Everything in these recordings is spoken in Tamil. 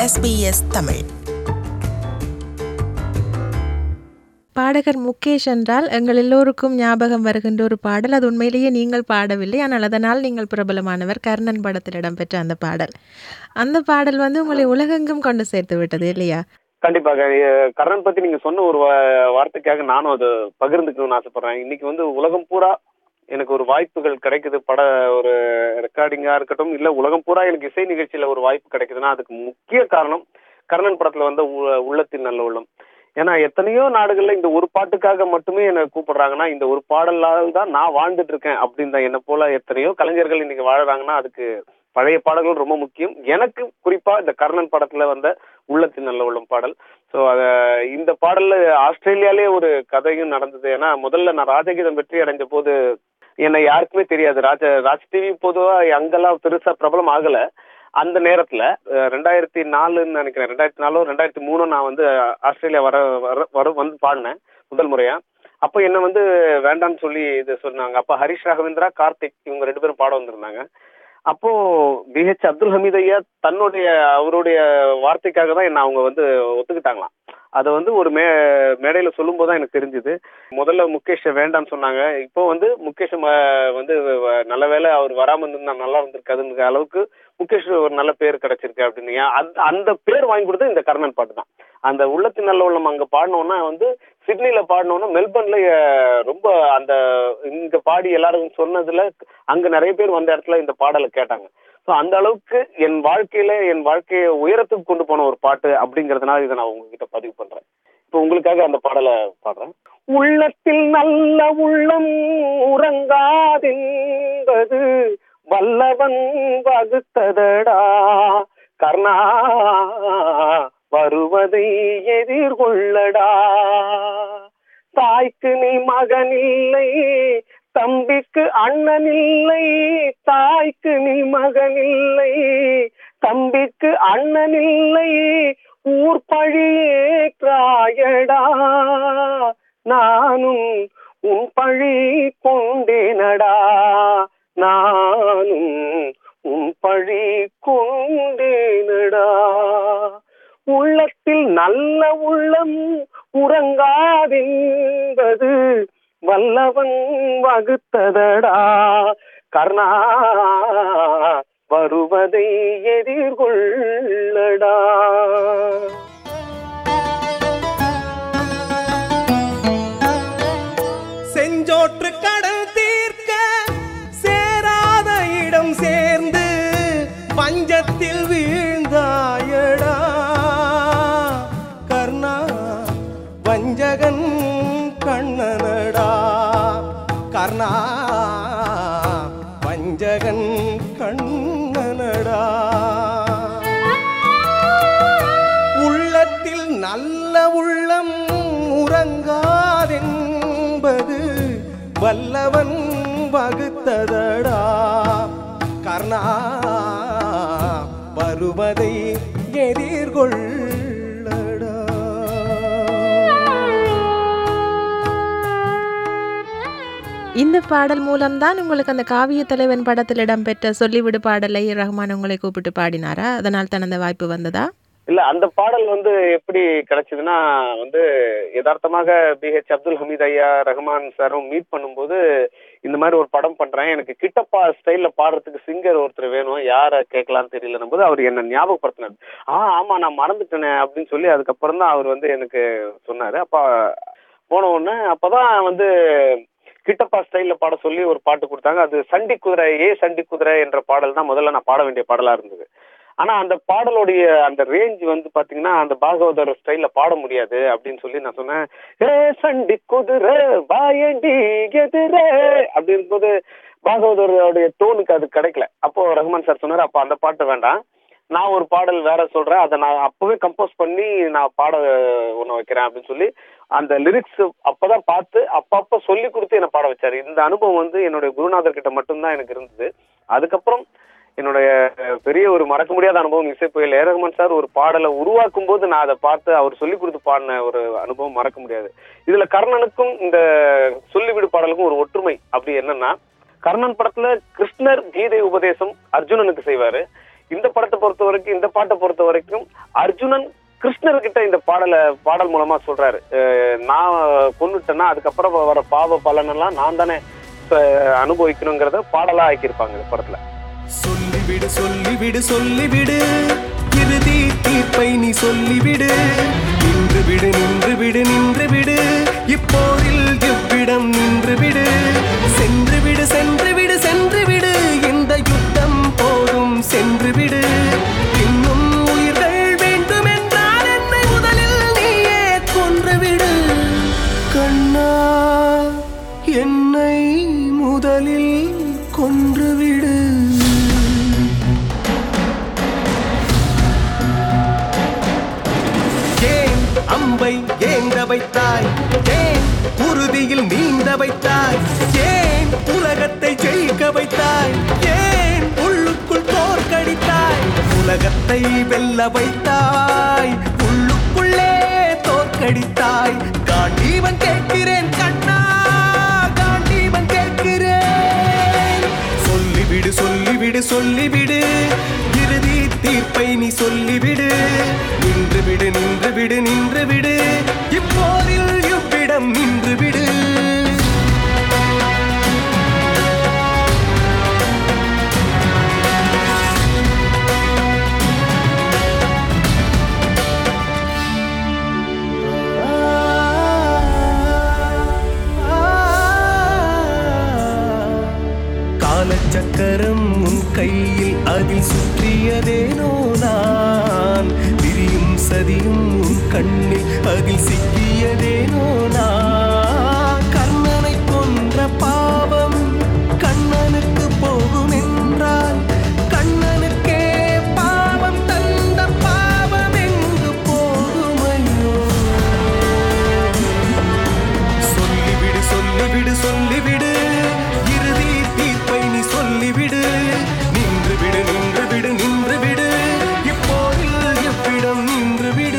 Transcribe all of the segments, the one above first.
SBS தமிழ் பாடகர் முகேஷ் என்றால் எங்கள் எல்லோருக்கும் ஞாபகம் வருகின்ற ஒரு பாடல் அது உண்மையிலேயே நீங்கள் பாடவில்லை ஆனால் அதனால் நீங்கள் பிரபலமானவர் கர்ணன் படத்தில் இடம்பெற்ற அந்த பாடல் அந்த பாடல் வந்து உங்களை உலகெங்கும் கொண்டு சேர்த்து விட்டது இல்லையா கண்டிப்பாக எ- கர்ணன் பத்தி நீங்க சொன்ன ஒரு வா- வார்த்தைக்காக நானும் அதை பகிர்ந்துக்கணும்னு ஆசைப்படுறேன் இன்னைக்கு வந்து உலகம் பூரா எனக்கு ஒரு வாய்ப்புகள் கிடைக்குது பட ஒரு ரெக்கார்டிங்கா இருக்கட்டும் இல்ல உலகம் பூரா எனக்கு இசை நிகழ்ச்சியில ஒரு வாய்ப்பு கிடைக்குதுன்னா அதுக்கு முக்கிய காரணம் கர்ணன் படத்துல வந்த உ- உள்ளத்தின் நல்ல உள்ளம் ஏன்னா எத்தனையோ நாடுகள்ல இந்த ஒரு பாட்டுக்காக மட்டுமே என்னை கூப்பிடுறாங்கன்னா இந்த ஒரு பாடலால் தான் நான் வாழ்ந்துட்டு இருக்கேன் அப்படின்னு தான் என்ன போல எத்தனையோ கலைஞர்கள் இன்னைக்கு வாழுறாங்கன்னா அதுக்கு பழைய பாடல்கள் ரொம்ப முக்கியம் எனக்கு குறிப்பா இந்த கர்ணன் படத்துல வந்த உள்ளத்தின் நல்ல உள்ளம் பாடல் ஸோ அத இந்த பாடல்ல ஆஸ்திரேலியாலே ஒரு கதையும் நடந்தது ஏன்னா முதல்ல நான் ராஜகீதம் வெற்றி அடைஞ்ச போது என்னை யாருக்குமே தெரியாது ராஜ ராஜ் டிவி பொதுவா அங்கெல்லாம் பெருசா பிரபலம் ஆகல அந்த நேரத்துல அஹ், ரெண்டாயிரத்தி நாலுன்னு நினைக்கிறேன் ரெண்டாயிரத்தி நாலோ ரெண்டாயிரத்தி மூணோ நான் வந்து ஆஸ்திரேலியா வர வர வர வந்து பாடினேன் முதல் முறையா அப்போ என்ன வந்து வேண்டாம்னு சொல்லி இது சொன்னாங்க அப்ப ஹரிஷ் ராகவேந்திரா கார்த்திக் இவங்க ரெண்டு பேரும் பாட வந்திருந்தாங்க அப்போ பிஹெச் அப்துல் ஹமீத் ஐயா தன்னுடைய அவருடைய வார்த்தைக்காக தான் என்ன அவங்க வந்து ஒத்துக்கிட்டாங்களாம் அதை வந்து ஒரு மே மேடையில சொல்லும் தான் எனக்கு தெரிஞ்சுது முதல்ல முகேஷ் வேண்டாம்னு சொன்னாங்க இப்போ வந்து முகேஷ் ம- வந்து வ- நல்ல வேளை அவர் வராம இருந்தா நல்லா இருந்திருக்காதுங்கிற அளவுக்கு முகேஷ் ஒரு நல்ல பேர் கிடைச்சிருக்கு அப்படின்னு ஏன் அந்த அந்த பேர் வாங்கி கொடுத்தது இந்த கர்ணன் பாட்டு தான் அந்த உள்ளத்தின் நல்ல உள்ளம் அங்க பாடினோன்னா வந்து சிட்னில பாடினோன்னா மெல்பர்ன்ல அஹ், ரொம்ப அந்த இங்க பாடி எல்லாரும் சொன்னதுல அங்க நிறைய பேர் வந்த இடத்துல இந்த பாடலை கேட்டாங்க ஸோ அந்த அளவுக்கு என் வாழ்க்கையில என் வாழ்க்கையை உயரத்துக்கு கொண்டு போன ஒரு பாட்டு அப்படிங்கறதுனால இதை நான் உங்ககிட்ட பதிவு பண்றேன் இப்போ உங்களுக்காக அந்த பாடலை பாடுறேன் உள்ளத்தில் நல்ல உள்ளம் உறங்காதென்பது வல்லவன் வகுத்ததடா கர்ணா வருவதை எதிர்கொள்ளடா தாய்க்கு நீ மகன் இல்லை தம்பிக்கு அண்ணன் இல்லை தாய்க்கு நீ மகன் இல்லை தம்பிக்கு அண்ணன் இல்லை ஊர் பழியே கிராயடா நானும் உன் பழி கொண்டேனடா நானும் உன் பழி கொண்டேனடா உள்ளத்தில் நல்ல உள்ளம் உறங்காதென்பது வல்லவன் வகுத்ததடா கர்ணா வருவதை எதிர்கொள்ளடா செஞ்சோற்று கடல் தீர்க்க சேராத இடம் சேர்ந்து பஞ்சத்தில் வீழ்ந்தாயடா கர்ணா வஞ்சகன் கண்ணனடா கர்ணா வஞ்சகன் கண்ணனடா உள்ளத்தில் நல்ல உள்ளம் உறங்காதென்பது வல்லவன் வகுத்ததடா கர்ணா வருவதை எதிர்கொள்ளடா இந்த பாடல் மூலம்தான் உங்களுக்கு அந்த காவிய தலைவன் படத்தில் இடம்பெற்ற சொல்லிவிடு பாடலை ரஹ்மான் உங்களை கூப்பிட்டு பாடினாரா அதனால் தான் அந்த வாய்ப்பு வந்ததா இல்ல அந்த பாடல் வந்து எப்படி கிடைச்சதுன்னா வந்து யதார்த்தமாக பிஹெச் அப்துல் ஹமீத் ஐயா ரஹ்மான் சாரும் மீட் பண்ணும்போது இந்த மாதிரி ஒரு படம் பண்றேன் எனக்கு கிட்டப்பா ஸ்டைல்ல பாடுறதுக்கு சிங்கர் ஒருத்தர் வேணும் யார கேட்கலாம்னு தெரியலன்னும் போது அவர் என்ன ஞாபகப்படுத்தினார் ஆ ஆமா நான் மறந்துட்டேனே அப்படின்னு சொல்லி அதுக்கப்புறம் தான் அவர் வந்து எனக்கு சொன்னாரு அப்ப போன உடனே அப்பதான் வந்து கிட்டப்பா ஸ்டைல்ல பாட சொல்லி ஒரு பாட்டு கொடுத்தாங்க அது சண்டி குதிரை ஏ சண்டி குதிரை என்ற பாடல் தான் முதல்ல நான் பாட வேண்டிய பாடலா இருந்தது ஆனா அந்த பாடலுடைய அந்த ரேஞ்ச் வந்து பாத்தீங்கன்னா அந்த பாகவதர் ஸ்டைல்ல பாட முடியாது அப்படின்னு சொல்லி நான் சொன்னேன் ஏ சண்டி குதிரை வாயண்டி எதிரே அப்படி இருக்கும்போது பாகவதருடைய டோனுக்கு அது கிடைக்கல அப்போ ரஹ்மான் சார் சொன்னாரு அப்போ அந்த பாட்டு வேண்டாம் நான் ஒரு பாடல் வேற சொல்றேன் அதை நான் அப்பவே கம்போஸ் பண்ணி நான் பாட ஒண்ணு வைக்கிறேன் அப்படின்னு சொல்லி அந்த லிரிக்ஸ் அப்பதான் பார்த்து அப்பப்ப சொல்லி கொடுத்து என்னை பாட வச்சாரு இந்த அனுபவம் வந்து என்னுடைய குருநாதர் கிட்ட மட்டும்தான் எனக்கு இருந்தது அதுக்கப்புறம் என்னுடைய பெரிய ஒரு மறக்க முடியாத அனுபவம் இசை புயல் ஏ ரஹ்மான் சார் ஒரு பாடலை உருவாக்கும் போது நான் அதை பார்த்து அவர் சொல்லி கொடுத்து பாடின ஒரு அனுபவம் மறக்க முடியாது இதுல கர்ணனுக்கும் இந்த சொல்லிவிடு பாடலுக்கும் ஒரு ஒற்றுமை அப்படி என்னன்னா கர்ணன் படத்துல கிருஷ்ணர் கீதை உபதேசம் அர்ஜுனனுக்கு செய்வாரு இந்த படத்தை பொறுத்த வரைக்கும் இந்த பாட்டை பொறுத்த வரைக்கும் அர்ஜுனன் கிருஷ்ணர்கிட்ட இந்த பாடலை பாடல் மூலமா சொல்றாரு அஹ் நான் கொண்டுட்டேன்னா அதுக்கப்புறம் வர பாவ பலனெல்லாம் நான் தானே இப்ப அனுபவிக்கணுங்கிறத பாடலா ஆக்கியிருப்பாங்க இந்த படத்துல சொல்லிவிடு சொல்லிவிடு சொல்லிவிடு இறுதி தீர்ப்பை நீ சொல்லிவிடு நின்று விடு நின்று விடு நின்று விடு இப்போரில் இவ்விடம் நின்று விடு சென்று விடு சென்று விடு சென்று விடு இந்த யுத்தம் போதும் சென்று விடு இன்னும் உயிர்கள் வேண்டும் என்றால் என்னை முதலில் நீயே கொன்றுவிடு கண்ணா என்னை முதலில் கொன்றுவிடு ஏன் அம்பை ஏந்த வைத்தாய் ஏன் உறுதியில் நீந்த வைத்தாய் ஏன் உலகத்தை ஜெயிக்க வைத்தாய் ஏன் உள்ளுக்குள் தோற்கடித்தாய் உலகத்தை வெல்ல வைத்தாய் உள்ளுக்குள்ளே தோற்கடித்தாய் காண்டீவன் கேட்கிறேன் கண்ணா காண்டீவன் கேட்கிறேன் சொல்லிவிடு சொல்லிவிடு சொல்லிவிடு இறுதி தீர்ப்பை நீ சொல்லிவிடு நின்று விடு நின்று விடு நின்று விடு இப்போதில் இவ்விடம் நின்று விடு காலச்சக்கரம் உன் கையில் அதில் சுற்றியதேனோ நான் விரியும் சதியும் உன் கண்ணில் அதில் சிக்கியதேனோ நான் கர்ணனை கொன்ற பாவம் கண்ணனுக்கு போகும் என்றால் கண்ணனுக்கே பாவம் தந்த பாவம் எங்கு போகுமையோ சொல்லிவிடு சொல்லிவிடு சொல்லிவிடு இறுதி தீர்ப்பை நீ சொல்லிவிடு நின்று விடு நின்று விடு நின்று விடு இப்போதில் எவ்விடம் நின்று விடு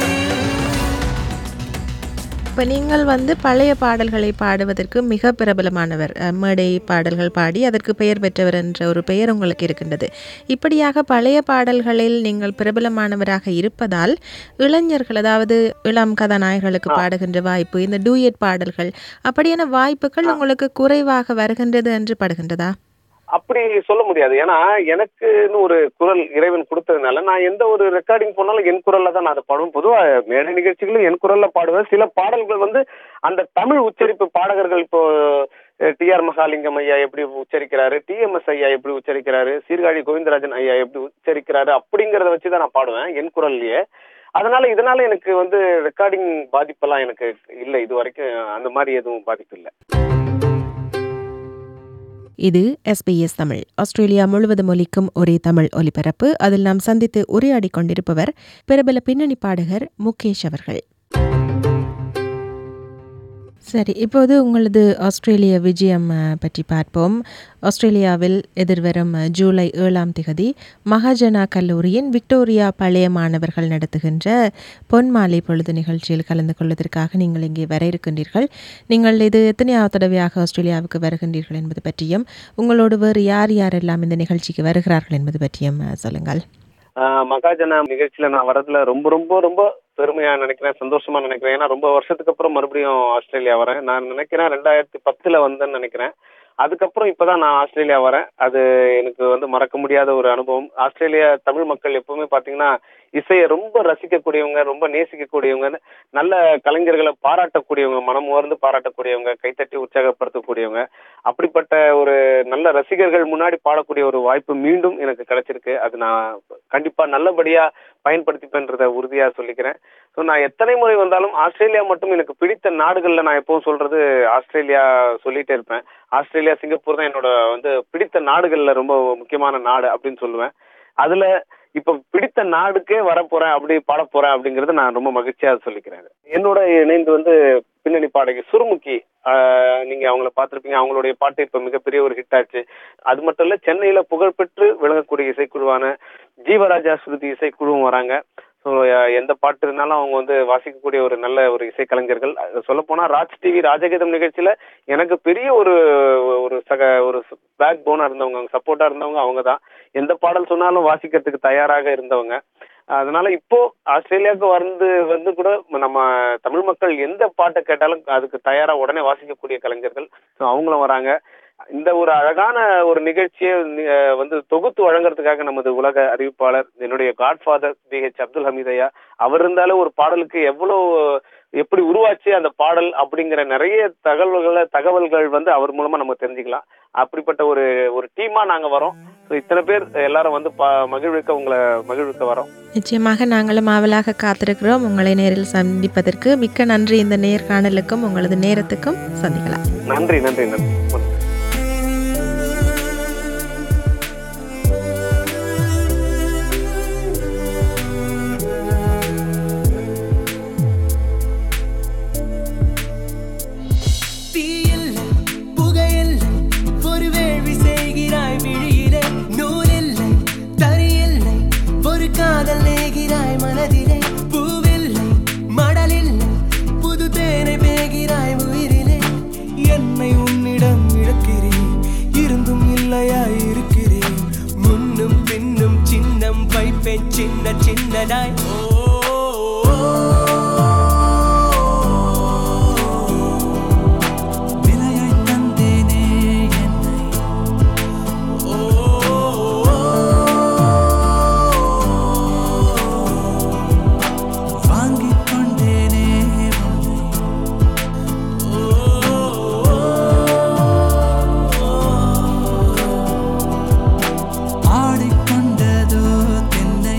இப்போ நீங்கள் வந்து பழைய பாடல்களை பாடுவதற்கு மிக பிரபலமானவர் அஹ், மேடை பாடல்கள் பாடி அதற்கு பெயர் பெற்றவர் என்ற ஒரு பெயர் உங்களுக்கு இருக்கின்றது இப்படியாக பழைய பாடல்களில் நீங்கள் பிரபலமானவராக இருப்பதால் இளைஞர்கள் அதாவது இளம் கதாநாயகர்களுக்கு பாடுகின்ற வாய்ப்பு இந்த டூயட் பாடல்கள் அப்படியான வாய்ப்புகள் உங்களுக்கு குறைவாக வருகின்றது என்று படுகின்றதா அப்படி சொல்ல முடியாது ஏன்னா எனக்குன்னு ஒரு குரல் இறைவன் கொடுத்ததுனால நான் எந்த ஒரு ரெக்கார்டிங் போனாலும் என் குரல்ல தான் நான் அதை பாடுவேன் பொதுவா மேடை நிகழ்ச்சிகளும் என் குரல்ல பாடுவேன் சில பாடல்கள் வந்து அந்த தமிழ் உச்சரிப்பு பாடகர்கள் இப்போ டி ஆர் மகாலிங்கம் ஐயா எப்படி உச்சரிக்கிறாரு டிஎம்எஸ் ஐயா எப்படி உச்சரிக்கிறாரு சீர்காழி கோவிந்தராஜன் ஐயா எப்படி உச்சரிக்கிறாரு அப்படிங்கறத வச்சு தான் நான் பாடுவேன் என் குரல்லையே அதனால இதனால எனக்கு வந்து ரெக்கார்டிங் பாதிப்பெல்லாம் எனக்கு இல்லை இது வரைக்கும் அந்த மாதிரி எதுவும் பாதிப்பு இல்லை இது எஸ்பிஎஸ் தமிழ் ஆஸ்திரேலியா முழுவதும் ஒலிக்கும் ஒரே தமிழ் ஒலிபரப்பு அதில் நாம் சந்தித்து உரையாடி கொண்டிருப்பவர் பிரபல பின்னணி பாடகர் முகேஷ் அவர்கள் சரி இப்போது உங்களது ஆஸ்திரேலிய விஜயம் அஹ், பற்றி பார்ப்போம் ஆஸ்திரேலியாவில் எதிர்வரும் அஹ், ஜூலை ஏழாம் திகதி மகாஜனா கல்லூரியின் விக்டோரியா பழைய மாணவர்கள் நடத்துகின்ற பொன்மாலை பொழுது நிகழ்ச்சியில் கலந்து கொள்வதற்காக நீங்கள் இங்கே வர இருக்கின்றீர்கள் நீங்கள் இது எத்தனையாவது தடவையாக ஆஸ்திரேலியாவுக்கு வருகின்றீர்கள் என்பது பற்றியும் உங்களோடு வேறு யார் யாரெல்லாம் இந்த நிகழ்ச்சிக்கு வருகிறார்கள் என்பது பற்றியும் அஹ், சொல்லுங்கள் ஆஹ் மகாஜனா நிகழ்ச்சியில நான் வரதுல ரொம்ப ரொம்ப ரொம்ப பெருமையா நினைக்கிறேன் சந்தோஷமா நினைக்கிறேன் ஏன்னா ரொம்ப வருஷத்துக்கு அப்புறம் மறுபடியும் ஆஸ்திரேலியா வரேன் நான் நினைக்கிறேன் ரெண்டாயிரத்தி பத்துல வந்தேன்னு நினைக்கிறேன் அதுக்கப்புறம் இப்பதான் நான் ஆஸ்திரேலியா வரேன் அது எனக்கு வந்து மறக்க முடியாத ஒரு அனுபவம் ஆஸ்திரேலியா தமிழ் மக்கள் எப்பவுமே பாத்தீங்கன்னா இசையை ரொம்ப ரசிக்கக்கூடியவங்க ரொம்ப நேசிக்கக்கூடியவங்க நல்ல கலைஞர்களை பாராட்டக்கூடியவங்க மனம் உயர்ந்து பாராட்டக்கூடியவங்க கைத்தட்டி உற்சாகப்படுத்தக்கூடியவங்க அப்படிப்பட்ட ஒரு நல்ல ரசிகர்கள் முன்னாடி பாடக்கூடிய ஒரு வாய்ப்பு மீண்டும் எனக்கு கிடைச்சிருக்கு அது நான் கண்டிப்பா நல்லபடியா பயன்படுத்திப்பேன்றத உறுதியா சொல்லிக்கிறேன் ஸோ நான் எத்தனை முறை வந்தாலும் ஆஸ்திரேலியா மட்டும் எனக்கு பிடித்த நாடுகள்ல நான் எப்பவும் சொல்றது ஆஸ்திரேலியா சொல்லிட்டே இருப்பேன் ஆஸ்திரேலியா சிங்கப்பூர் தான் என்னோட வந்து பிடித்த நாடுகள்ல ரொம்ப முக்கியமான நாடு அப்படின்னு சொல்லுவேன் அதுல இப்ப பிடித்த நாடுக்கே வர போறேன் அப்படி பாட போறேன் அப்படிங்கறது நான் ரொம்ப மகிழ்ச்சியா சொல்லிக்கிறேன் என்னோட இணைந்து வந்து பின்னணி பாடகி சுருமுகி ஆஹ் நீங்க அவங்கள பார்த்திருப்பீங்க அவங்களுடைய பாட்டு இப்ப மிகப்பெரிய ஒரு ஹிட் ஆச்சு அது மட்டும் இல்ல சென்னையில புகழ்பெற்று விளங்கக்கூடிய இசைக்குழுவான ஜீவராஜா ஸ்ருதி இசைக்குழுவும் வராங்க ஸோ ஸோ எந்த பாட்டு இருந்தாலும் அவங்க வந்து வாசிக்கக்கூடிய ஒரு நல்ல ஒரு இசைக்கலைஞர்கள் சொல்ல போனா ராஜ் டிவி ராஜகீதம் நிகழ்ச்சியில எனக்கு பெரிய ஒரு ஒரு சக ஒரு பேக் போனா இருந்தவங்க சப்போர்ட்டா இருந்தவங்க அவங்க தான் எந்த பாடல் சொன்னாலும் வாசிக்கிறதுக்கு தயாராக இருந்தவங்க அதனால இப்போ ஆஸ்திரேலியாவுக்கு வந்து வந்து கூட நம்ம தமிழ் மக்கள் எந்த பாட்டை கேட்டாலும் அதுக்கு தயாரா உடனே வாசிக்கக்கூடிய கலைஞர்கள் ஸோ அவங்களும் வராங்க இந்த ஒரு அழகான ஒரு நிகழ்ச்சியை அஹ், வந்து தொகுத்து வழங்குறதுக்காக நமது உலக அறிவிப்பாளர் என்னுடைய godfather B H Abdul Hameed ஐயா அவர் இருந்தாலும் ஒரு பாடலுக்கு எவ்வளவு எப்படி உருவாச்சு அந்த பாடல் அப்படிங்கிற நிறைய தகவல்களை தகவல்கள் வந்து அவர் மூலமா நம்ம தெரிஞ்சுக்கலாம் அப்படிப்பட்ட ஒரு ஒரு டீமா நாங்க வரோம் ஸோ இத்தனை பேர் எல்லாரும் வந்து ப- மகிழ்விக்க உங்களை மகிழ்விக்க வரோம் நிச்சயமாக நாங்களும் ஆவலாக காத்திருக்கிறோம் உங்களை நேரில் சந்திப்பதற்கு மிக்க நன்றி இந்த நேர்காணலுக்கும் உங்களது நேரத்துக்கும் சந்திக்கலாம் நன்றி நன்றி நன்றி தீயில்லை புகையில்லை ஒரு வேள்வி செய்கிறாய் விழியிலே நூலில்லை தறியில்லை ஒரு காதல் நேகிறாய் மனதிலே பூவில்லை மடலில்லை புது தேனை பேகிறாய் உயிரிலே என்னை உன்னிடம் இழக்கிறேன் இருந்தும் இல்லையாய் இருக்கிறேன் முன்னும் பின்னும் சின்னம் வைப்பேன் சின்ன சின்னதாய் ஓ விலையாய் தந்தேனே என்னை ஓ வாங்கிக் கொண்டேனே உன்னை ஆடிக்கொண்டதோ தென்னை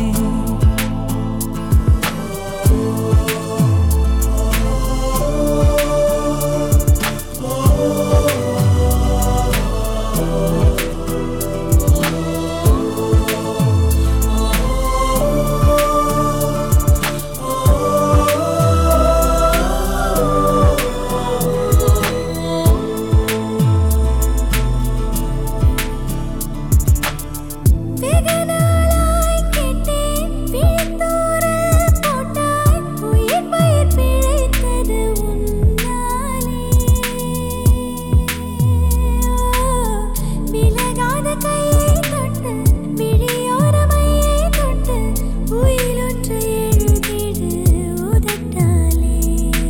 வெகுநாளாய் கேட்டேன் விழித்தூரல் போட்டாய் உயிர் பயிர் பிழைத்தது உன்னாலே விலகாத கையை தொட்டு விழியோரமையை தொட்டு உயிரொன்று எழுதிடு உதட்டாலே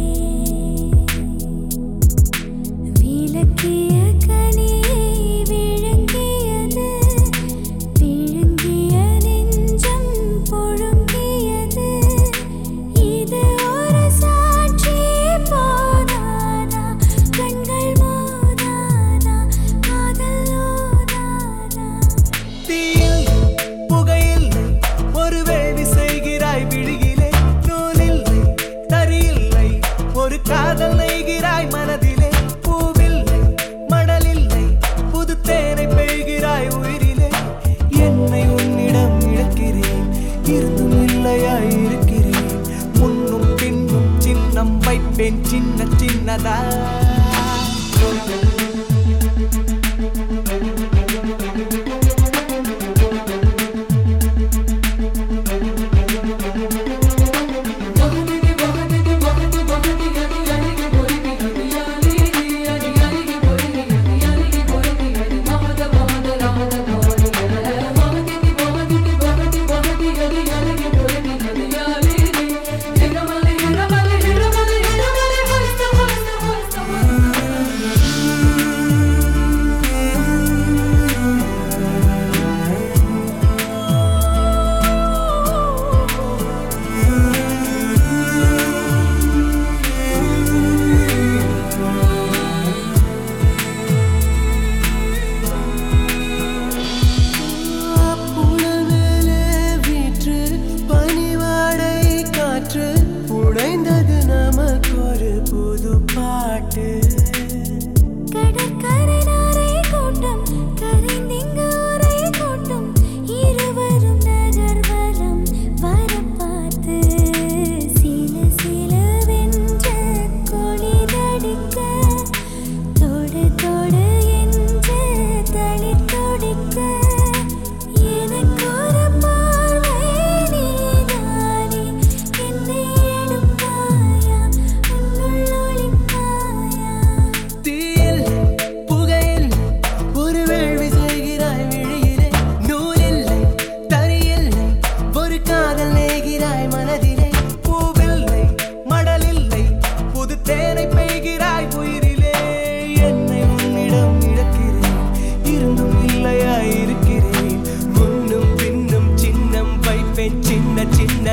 விளக்கிய கனியை விழுங்கியது விழுங்கிய நெஞ்சம் பொழுங்கியது இது ஒரு சாட்சி போதாதா கண்கள் மோதாதா காதல் ஓதாதா தீயில் புகையில்லை ஒரு வேள்வி செய்கிறாய் விழியிலே நூலில்லை தறியில்லை ஒரு காதல் நெய்கிறாய் மனதிலே பூவில்லை மடலில்லை புது தேனை பெய்கிறாய் உயிரிலே என்னை உன்னிடம் இழக்கிறேன் இருந்தும் இல்லையாய் இருக்கிறேன் முன்னும் பின்னும் சின்னம் வைப்பேன் சின்ன சின்னதா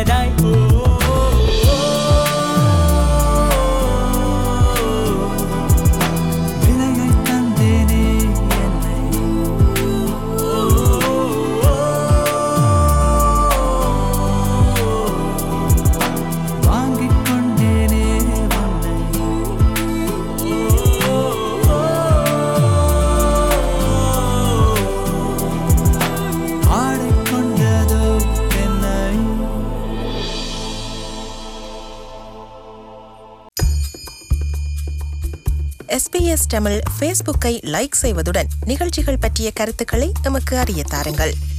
அழகாய் விலையை தந்தேனே என்னை வாங்கிக் கொண்டேனே உன்னை ஆடிக்கொண்டதோ என்னை எஸ்பிஎஸ் தமிழ் ஃபேஸ்புக்கை லைக் செய்வதுடன் நிகழ்ச்சிகள் பற்றிய கருத்துக்களை எமக்கு அறிய தாருங்கள்